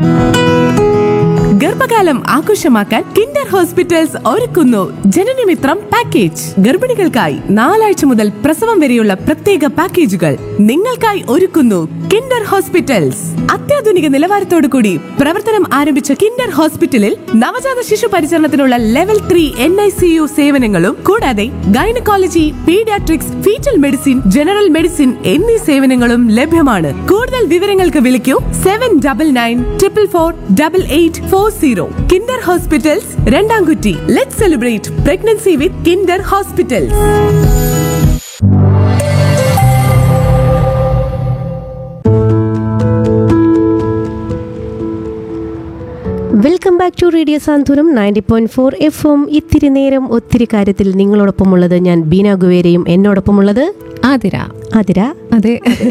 ഗർഭകാലം ആഘോഷമാക്കാൻ Kinder hospitals ഒരുക്കുന്നു ജനനമിത്രം പാക്കേജ് ഗർഭിണികൾക്കായി നാലാഴ്ച മുതൽ പ്രസവം വരെയുള്ള പ്രത്യേക പാക്കേജുകൾ നിങ്ങൾക്കായി ഒരുക്കുന്നു കിൻഡർ ഹോസ്പിറ്റൽസ് അത്യാധുനിക നിലവാരത്തോടു കൂടി പ്രവർത്തനം ആരംഭിച്ച കിൻഡർ ഹോസ്പിറ്റലിൽ നവജാത ശിശു പരിചരണത്തിനുള്ള level three N I C U സേവനങ്ങളും കൂടാതെ gynaecology paediatrics foetal medicine general medicine എന്നീ സേവനങ്ങളും ലഭ്യമാണ് കൂടുതൽ വിവരങ്ങൾക്ക് വിളിക്കൂ seven double nine triple four double eight four zero Kinder hospitals രണ്ടാംകുറ്റി let celebrate pregnancy with Kinder hospitals welcome back to radio Santhwanam ninety point four F M ഇത്തിരി നേരം ഒത്തിരി കാര്യത്തിൽ നിങ്ങളോടൊപ്പമുള്ളത് ഞാൻ ബീന ഗുവേരയും എന്നോടൊപ്പമുള്ളത് ആതിര അതിര അതെ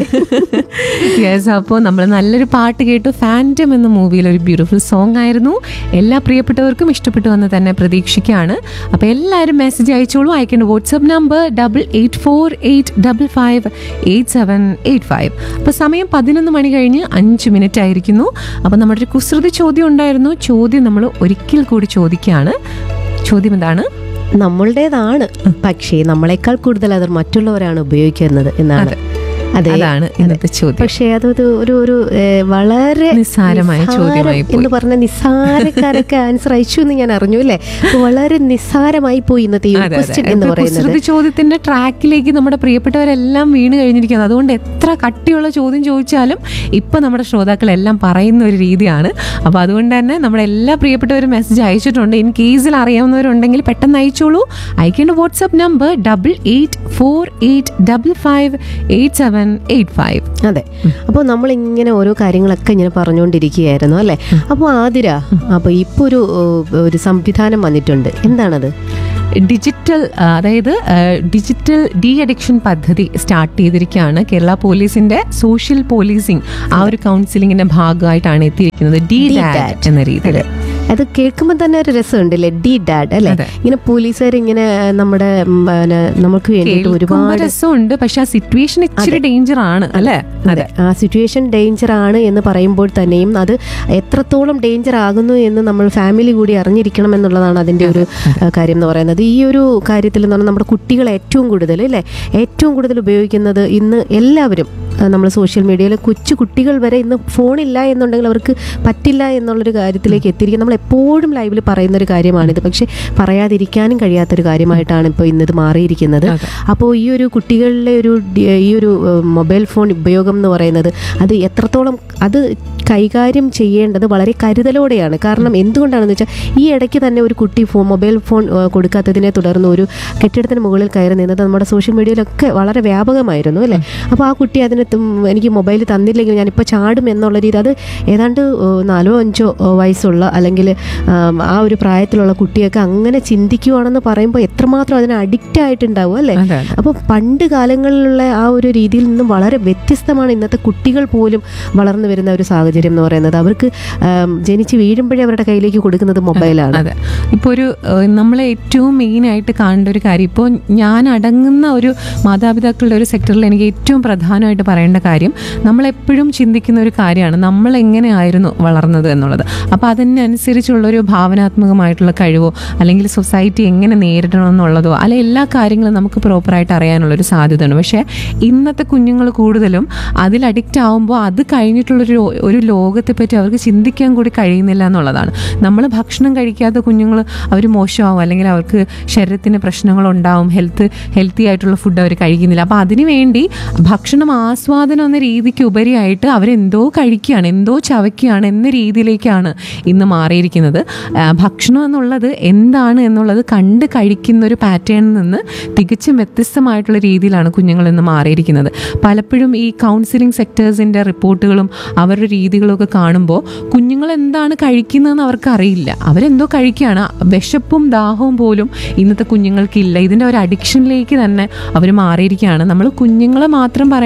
യെസ് അപ്പോൾ നമ്മൾ നല്ലൊരു പാട്ട് കേട്ടു ഫാൻറ്റം എന്ന മൂവിയിൽ ഒരു ബ്യൂട്ടിഫുൾ സോങ് ആയിരുന്നു എല്ലാ പ്രിയപ്പെട്ടവർക്കും ഇഷ്ടപ്പെട്ടു എന്ന് തന്നെ പ്രതീക്ഷിക്കുകയാണ് അപ്പോൾ എല്ലാവരും മെസ്സേജ് അയച്ചോളൂ അയക്കേണ്ട WhatsApp number double eight four eight double five eight seven eight five അപ്പോൾ സമയം പതിനൊന്ന് മണി കഴിഞ്ഞ് അഞ്ച് മിനിറ്റ് ആയിരിക്കുന്നു അപ്പോൾ നമ്മുടെ ഒരു കുസൃതി ചോദ്യം ഉണ്ടായിരുന്നു ചോദ്യം നമ്മൾ ഒരിക്കൽ കൂടി ചോദിക്കുകയാണ് ചോദ്യം എന്താണ് നമ്മളുടേതാണ് പക്ഷേ നമ്മളെക്കാൾ കൂടുതൽ അത് മറ്റുള്ളവരാണ് ഉപയോഗിക്കുന്നത് എന്നാണ് അതെ അതാണ് ഇന്നത്തെ ചോദ്യം പക്ഷേ അതൊരു ഒരു ഒരു ഏ, വളരെ നിസ്സാരമായ നിസ്സാരം ചോദ്യമായി പോയി. എന്ന് പറഞ്ഞ നിസ്സാരക്കാരൊക്കെ ആൻസർ അയച്ചു എന്ന് ഞാൻ അറിഞ്ഞു അല്ലേ അപ്പൊ വളരെ നിസ്സാരമായി പോയി ഇന്നത്തെ ഈ അതെ, അതെ. ക്വസ്റ്റ്യൻ എന്ന് ഇപ്പൊ പറയുന്നത് കുസൃതി ചോദ്യത്തിന്റെ ട്രാക്കിലേക്ക് നമ്മുടെ പ്രിയപ്പെട്ടവരെല്ലാം വീണ് കഴിഞ്ഞിരിക്കുന്നത് അതുകൊണ്ട് എത്ര കട്ടിയുള്ള ചോദ്യം ചോദിച്ചാലും ഇപ്പൊ നമ്മുടെ ശ്രോതാക്കളെല്ലാം പറയുന്ന ഒരു രീതിയാണ് അപ്പൊ അതുകൊണ്ട് തന്നെ നമ്മുടെ എല്ലാ പ്രിയപ്പെട്ടവരും മെസ്സേജ് അയച്ചിട്ടുണ്ട് ഇൻ കേസിൽ അറിയാവുന്നവരുണ്ടെങ്കിൽ പെട്ടെന്ന് അയച്ചോളൂ അയക്കേണ്ട WhatsApp number double eight four eight double five eight seven eight five അതെ അപ്പോൾ നമ്മൾ ഇങ്ങനെ ഓരോ കാര്യങ്ങളൊക്കെ ഇങ്ങനെ പറഞ്ഞുകൊണ്ടിരിക്കുകയായിരുന്നു അല്ലേ അപ്പോൾ ആതിര അപ്പോൾ ഇപ്പോൾ ഒരു ഏഹ്, ഒരു സംവിധാനം വന്നിട്ടുണ്ട് എന്താണത് ഡിജിറ്റൽ ആ, അതായത് ആ, ഡിജിറ്റൽ ഡി അഡിക്ഷൻ പദ്ധതി സ്റ്റാർട്ട് ചെയ്തിരിക്കുകയാണ് കേരള പോലീസിന്റെ സോഷ്യൽ പോലീസിംഗ് ആ ഒരു കൗൺസിലിംഗിന്റെ ഭാഗമായിട്ടാണ് എത്തിയിരിക്കുന്നത് ഡി DDAD. ഡാറ്റ് എന്ന രീതിയിൽ അത് കേൾക്കുമ്പോൾ തന്നെ ഒരു രസമുണ്ടല്ലേ ഡി ഡാഡ് അല്ലേ അതെ. ഇങ്ങനെ പോലീസുകാർ ഇങ്ങനെ നമ്മുടെ ഉം, പിന്നെ നമുക്ക് വേണ്ടിയിട്ട് കേൾക്കുമ്പോ ഒരുപാട് രസമുണ്ട് പക്ഷെ ആ സിറ്റുവേഷൻ ഇച്ചിരി ഡേഞ്ചർ ആണ് അല്ലേ അതെ ആ സിറ്റുവേഷൻ ഡേഞ്ചർ ആണ് എന്ന് പറയുമ്പോൾ തന്നെയും അത് എത്രത്തോളം ഡേഞ്ചർ ആകുന്നു എന്ന് നമ്മൾ ഫാമിലി കൂടി അറിഞ്ഞിരിക്കണം എന്നുള്ളതാണ് അതിൻ്റെ ഒരു ആ, കാര്യം എന്ന് പറയുന്നത് ഈ ഒരു കാര്യത്തിൽ എന്ന് പറഞ്ഞാൽ നമ്മുടെ കുട്ടികൾ ഏറ്റവും കൂടുതൽ അല്ലേ ഏറ്റവും കൂടുതൽ ഉപയോഗിക്കുന്നത് ഇന്ന് എല്ലാവരും നമ്മൾ സോഷ്യൽ മീഡിയയിൽ കൊച്ചു കുട്ടികൾ വരെ ഇന്ന് ഫോണില്ല എന്നുണ്ടെങ്കിൽ അവർക്ക് പറ്റില്ല എന്നുള്ളൊരു കാര്യത്തിലേക്ക് എത്തിയിരിക്കും നമ്മൾ എപ്പോഴും ലൈവിൽ പറയുന്ന ഒരു കാര്യമാണിത് പക്ഷേ പറയാതിരിക്കാനും കഴിയാത്തൊരു കാര്യമായിട്ടാണ് ഇപ്പോൾ ഇന്നത് മാറിയിരിക്കുന്നത് അതെ. അപ്പോൾ ഈ ഒരു കുട്ടികളിലെ ഒരു ഡി- ഈ ഒരു ഏഹ്, മൊബൈൽ ഫോൺ ഉപയോഗം എന്ന് പറയുന്നത് അത് എത്രത്തോളം അത് കൈകാര്യം ചെയ്യേണ്ടത് വളരെ കരുതലോടെയാണ് കാരണം എന്തുകൊണ്ടാണെന്ന് വെച്ചാൽ ഈ ഇടയ്ക്ക് തന്നെ ഒരു കുട്ടി ഫോൺ മൊബൈൽ ഫോൺ ഏഹ്, കൊടുക്കാത്തതിനെ തുടർന്ന് ഒരു കെട്ടിടത്തിന് മുകളിൽ കയറി നിന്നത് നമ്മുടെ സോഷ്യൽ മീഡിയയിലൊക്കെ വളരെ വ്യാപകമായിരുന്നു അല്ലേ അപ്പോൾ ആ കുട്ടി അതിന് തും- എനിക്ക് മൊബൈൽ തന്നില്ലെങ്കിൽ ഞാനിപ്പോൾ ചാടും എന്നുള്ള രീതി അത് ഏതാണ്ട് ഏഹ്, നാലോ അഞ്ചോ ഏഹ്, വയസ്സുള്ള അല്ലെങ്കിൽ ആം, ആ ഒരു പ്രായത്തിലുള്ള കുട്ടിയൊക്കെ അങ്ങനെ ചിന്തിക്കുവാണെന്ന് പറയുമ്പോൾ എത്രമാത്രം അതിന് അഡിക്റ്റ് ആയിട്ടുണ്ടാവും അല്ലേ അതെ, അതെ. അപ്പോൾ പണ്ട് കാലങ്ങളിലുള്ള ആ ഒരു രീതിയിൽ നിന്നും വളരെ വ്യത്യസ്തമാണ് ഇന്നത്തെ കുട്ടികൾ പോലും വളർന്നു വരുന്ന ഒരു സാഹചര്യം എന്ന് പറയുന്നത് അവർക്ക് ആം, ജനിച്ച് വീഴുമ്പോഴേ അവരുടെ കയ്യിലേക്ക് കൊടുക്കുന്നത് മൊബൈലാണ് അതെ ഇപ്പോൾ ഒരു ഏഹ്, നമ്മളെ ഏറ്റവും മെയിൻ ആയിട്ട് കാണേണ്ട ഒരു കാര്യം ഇപ്പോൾ ഞാൻ അടങ്ങുന്ന ഒരു മാതാപിതാക്കളുടെ ഒരു സെക്ടറിൽ എനിക്ക് ഏറ്റവും പ്രധാനമായിട്ട് പറയേണ്ട കാര്യം നമ്മളെപ്പോഴും ചിന്തിക്കുന്ന ഒരു കാര്യമാണ് നമ്മൾ എങ്ങനെയായിരുന്നു വളർന്നത് എന്നുള്ളത് അപ്പോൾ അതിനനുസരിച്ചുള്ള ഒരു ഭാവനാത്മകമായിട്ടുള്ള കഴിവോ അല്ലെങ്കിൽ സൊസൈറ്റി എങ്ങനെ നേരിടണം എന്നുള്ളതോ അല്ലെ എല്ലാ കാര്യങ്ങളും നമുക്ക് പ്രോപ്പറായിട്ട് അറിയാനുള്ളൊരു സാധ്യതയുണ്ട് പക്ഷേ ഇന്നത്തെ കുഞ്ഞുങ്ങൾ കൂടുതലും അതിൽ അഡിക്റ്റ് ആവുമ്പോൾ അത് കഴിഞ്ഞിട്ടുള്ളൊരു ഒരു ലോകത്തെ പറ്റി അവർക്ക് ചിന്തിക്കാൻ കൂടി കഴിയുന്നില്ല എന്നുള്ളതാണ് നമ്മൾ ഭക്ഷണം കഴിക്കാത്ത കുഞ്ഞുങ്ങൾ അവർ മോശമാവും അല്ലെങ്കിൽ അവർക്ക് ശരീരത്തിന് പ്രശ്നങ്ങളുണ്ടാവും ഹെൽത്ത് ഹെൽത്തി ആയിട്ടുള്ള ഫുഡ് അവർ കഴിക്കുന്നില്ല അപ്പോൾ അതിനു വേണ്ടി ഭക്ഷണം ആസ്വാദനം എന്ന രീതിക്ക് ഉപരിയായിട്ട് അവരെന്തോ കഴിക്കുകയാണ് എന്തോ ചവയ്ക്കുകയാണ് എന്ന രീതിയിലേക്കാണ് ഇന്ന് മാറിയിരിക്കുന്നത് ആ, ഭക്ഷണം എന്നുള്ളത് എന്താണ് എന്നുള്ളത് കണ്ട് കഴിക്കുന്ന ഒരു പാറ്റേണിൽ നിന്ന് തികച്ചും വ്യത്യസ്തമായിട്ടുള്ള രീതിയിലാണ് കുഞ്ഞുങ്ങൾ ഇന്ന് മാറിയിരിക്കുന്നത് പലപ്പോഴും ഈ കൗൺസിലിംഗ് സെക്ടേഴ്സിൻ്റെ റിപ്പോർട്ടുകളും അവരുടെ രീതികളും ഒക്കെ കാണുമ്പോൾ കുഞ്ഞുങ്ങൾ എന്താണ് കഴിക്കുന്നതെന്ന് അവർക്ക് അറിയില്ല അവരെന്തോ കഴിക്കുകയാണ് വിശപ്പും ദാഹവും പോലും ഇന്നത്തെ കുഞ്ഞുങ്ങൾക്കില്ല ഇതിൻ്റെ ഒരു അഡിക്ഷനിലേക്ക് തന്നെ അവർ മാറിയിരിക്കുകയാണ് നമ്മൾ കുഞ്ഞുങ്ങളെ മാത്രം പറയേണ്ട കാര്യമില്ല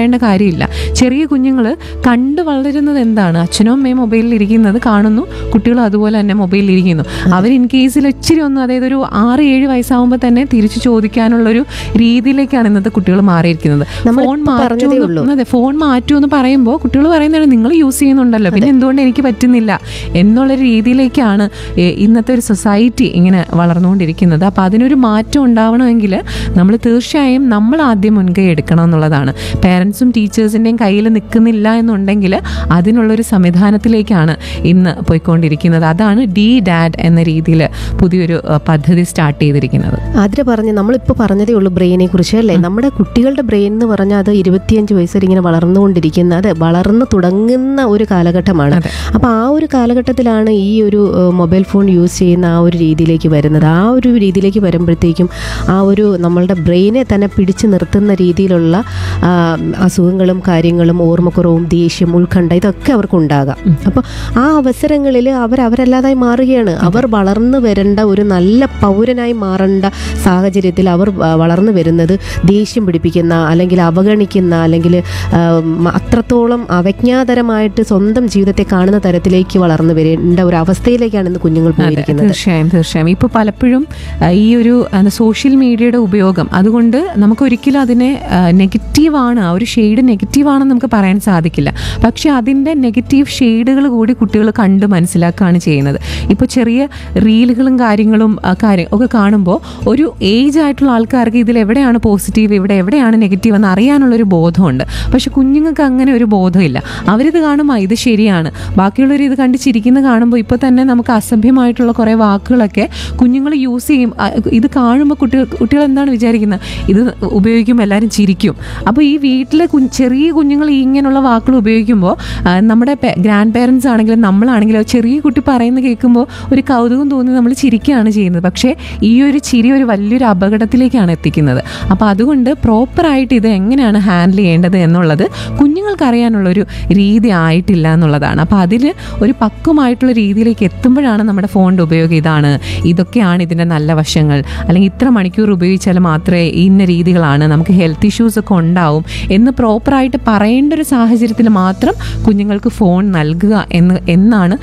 സാധ്യതയില്ല ചെറിയ കുഞ്ഞുങ്ങൾ കണ്ട് വളരുന്നത് എന്താണ് അച്ഛനും അമ്മയും മൊബൈലിൽ ഇരിക്കുന്നത് കാണുന്നു കുട്ടികളും അതുപോലെ തന്നെ മൊബൈലിൽ ഇരിക്കുന്നു അവർ ഇൻ കേസിൽ ഇച്ചിരി ഒന്ന് അതായത് ഒരു ആറ് ഏഴ് വയസ്സാകുമ്പോൾ തന്നെ തിരിച്ചു ചോദിക്കാനുള്ളൊരു രീതിയിലേക്കാണ് ഇന്നത്തെ കുട്ടികൾ മാറിയിരിക്കുന്നത് നമ്മൾ ഫോൺ ഇപ്പോ പറഞ്ഞതേ ഉള്ളൂ. മാറ്റുമെന്ന് അതെ ഫോൺ മാറ്റുമെന്ന് പറയുമ്പോൾ കുട്ടികൾ പറയുന്നത് നിങ്ങൾ യൂസ് ചെയ്യുന്നുണ്ടല്ലോ പിന്നെ എന്തുകൊണ്ട് എനിക്ക് പറ്റുന്നില്ല എന്നുള്ള രീതിയിലേക്കാണ് ഏ, ഇന്നത്തെ ഒരു സൊസൈറ്റി ഇങ്ങനെ വളർന്നുകൊണ്ടിരിക്കുന്നത് അപ്പോൾ അതിനൊരു മാറ്റം ഉണ്ടാവണമെങ്കിൽ നമ്മൾ തീർച്ചയായും നമ്മൾ ആദ്യം മുൻകൈ എടുക്കണം എന്നുള്ളതാണ് പേരൻസും ടീച്ചേഴ്സിൻ്റെയും കയ്യിൽ നിൽക്കുന്നില്ല എന്നുണ്ടെങ്കിൽ അതിനുള്ളൊരു സംവിധാനത്തിലേക്കാണ് ഇന്ന് പോയിക്കൊണ്ടിരിക്കുന്നത് അതാണ് ഡി ഡാഡ് എന്ന രീതിയിൽ പുതിയൊരു ഏ, പദ്ധതി സ്റ്റാർട്ട് ചെയ്തിരിക്കുന്നത് ആതിര പറഞ്ഞ് നമ്മളിപ്പോൾ പറഞ്ഞതേ ഉള്ളൂ ബ്രെയിനെ കുറിച്ച് അല്ലേ നമ്മുടെ കുട്ടികളുടെ ബ്രെയിൻ എന്ന് പറഞ്ഞാൽ അത് ഇരുപത്തിയഞ്ച് വയസ്സിൽ ഇങ്ങനെ വളർന്നുകൊണ്ടിരിക്കുന്ന അത് വളർന്നു തുടങ്ങുന്ന ഒരു കാലഘട്ടമാണ് അതെ. അപ്പോൾ ആ ഒരു കാലഘട്ടത്തിലാണ് ഈ ഒരു ഏഹ്, മൊബൈൽ ഫോൺ യൂസ് ചെയ്യുന്ന ആ ഒരു രീതിയിലേക്ക് വരുന്നത് ആ ഒരു രീതിയിലേക്ക് വരുമ്പോഴത്തേക്കും ആ ഒരു നമ്മളുടെ ബ്രെയിനെ തന്നെ പിടിച്ചു നിർത്തുന്ന രീതിയിലുള്ള ആ, അസുഖങ്ങളും കാര്യങ്ങളും ഓർമ്മക്കുറവും ദേഷ്യം ഉത്കണ്ഠ ഇതൊക്കെ അവർക്ക് ഉണ്ടാകാം അപ്പോൾ ആ അവസരങ്ങളിൽ അവർ അവരല്ലാതായി മാറുകയാണ് അവർ വളർന്നു വരേണ്ട ഒരു നല്ല പൗരനായി മാറേണ്ട സാഹചര്യത്തിൽ അവർ വ- വളർന്നു വരുന്നത് ദേഷ്യം പിടിപ്പിക്കുന്ന അല്ലെങ്കിൽ അവഗണിക്കുന്ന അല്ലെങ്കിൽ ആ, മ- അത്രത്തോളം അവജ്ഞാതരമായിട്ട് സ്വന്തം ജീവിതത്തെ കാണുന്ന തരത്തിലേക്ക് വളർന്നു വരേണ്ട ഒരു അവസ്ഥയിലേക്കാണ് ഇന്ന് കുഞ്ഞുങ്ങൾ അതെ, പോയിരിക്കുന്നത് തീർച്ചയായും തീർച്ചയായും ഇപ്പോൾ പലപ്പോഴും ആ, ഈ ഒരു എന്താ, സോഷ്യൽ മീഡിയയുടെ ഉപയോഗം അതുകൊണ്ട് നമുക്ക് ഒരിക്കലും അതിനെ നെഗറ്റീവാണ് ആ ഒരു ഷെയ്ഡ് നെഗറ്റീവാണെന്ന് നമുക്ക് പറയാൻ സാധിക്കില്ല പക്ഷേ അതിൻ്റെ നെഗറ്റീവ് ഷെയ്ഡുകൾ കൂടി കുട്ടികൾ കണ്ട് മനസ്സിലാക്കുകയാണ് ചെയ്യുന്നത് ഇപ്പോൾ ചെറിയ റീലുകളും കാര്യങ്ങളും ആ, കാര്യം ഒക്കെ കാണുമ്പോൾ ഒരു ഏജ് ആയിട്ടുള്ള ആൾക്കാർക്ക് ഇതിൽ എവിടെയാണ് പോസിറ്റീവ് ഇവിടെ എവിടെയാണ് നെഗറ്റീവ് എന്ന് അറിയാനുള്ളൊരു ബോധമുണ്ട് പക്ഷെ കുഞ്ഞുങ്ങൾക്ക് അങ്ങനെ ഒരു ബോധമില്ല അവരിത് കാണുമ്പോൾ ഇത് ശരിയാണ് ബാക്കിയുള്ളവർ ഇത് കണ്ട് ചിരിക്കുന്ന കാണുമ്പോൾ ഇപ്പോൾ തന്നെ നമുക്ക് അസഭ്യമായിട്ടുള്ള കുറേ വാക്കുകളൊക്കെ കുഞ്ഞുങ്ങൾ യൂസ് ചെയ്യും ആ, ഇത് കാണുമ്പോൾ കുട്ടികൾ കുട്ടികൾ എന്താണ് വിചാരിക്കുന്നത് ഇത് ഉപയോഗിക്കുമ്പോൾ എല്ലാവരും ചിരിക്കും അപ്പോൾ ഈ വീട്ടിലെ കുഞ്ഞ് ചെറിയ കുഞ്ഞുങ്ങൾ ഈ ഇങ്ങനെയുള്ള വാക്കുകൾ ഉപയോഗിക്കുമ്പോൾ ആ, നമ്മുടെ ഗ്രാൻഡ് പേരൻസ് ആണെങ്കിലും നമ്മളാണെങ്കിലും ചെറിയ കുട്ടി പറയുന്നത് കേൾക്കുമ്പോൾ ഒരു കൗതുകം തോന്നി നമ്മൾ ചിരിക്കുകയാണ് ചെയ്യുന്നത് പക്ഷേ ഈ ഒരു ചിരി ഒരു വലിയൊരു അപകടത്തിലേക്കാണ് എത്തിക്കുന്നത് അപ്പോൾ അതുകൊണ്ട് പ്രോപ്പറായിട്ട് ഇത് എങ്ങനെയാണ് ഹാൻഡിൽ ചെയ്യേണ്ടത് എന്നുള്ളത് കുഞ്ഞുങ്ങൾക്ക് അറിയാനുള്ളൊരു രീതി ആയിട്ടില്ല എന്നുള്ളതാണ് അപ്പോൾ അതിന് ഒരു പക്വമായിട്ടുള്ള രീതിയിലേക്ക് എത്തുമ്പോഴാണ് നമ്മുടെ ഫോണിൻ്റെ ഉപയോഗം ഇതാണ് ഇതൊക്കെയാണ് ഇതിൻ്റെ നല്ല വശങ്ങൾ അല്ലെങ്കിൽ ഇത്ര മണിക്കൂർ ഉപയോഗിച്ചാൽ മാത്രമേ ഇന്ന രീതികളാണ് നമുക്ക് ഹെൽത്ത് ഇഷ്യൂസ് ഒക്കെ ഉണ്ടാവും എന്ന് പ്രോപ്പറായിട്ട് പറയേണ്ട ഒരു സാഹചര്യത്തിൽ മാത്രം കുഞ്ഞുങ്ങൾക്ക് ഫോൺ നൽകുക എന്ന് എന്നാണ്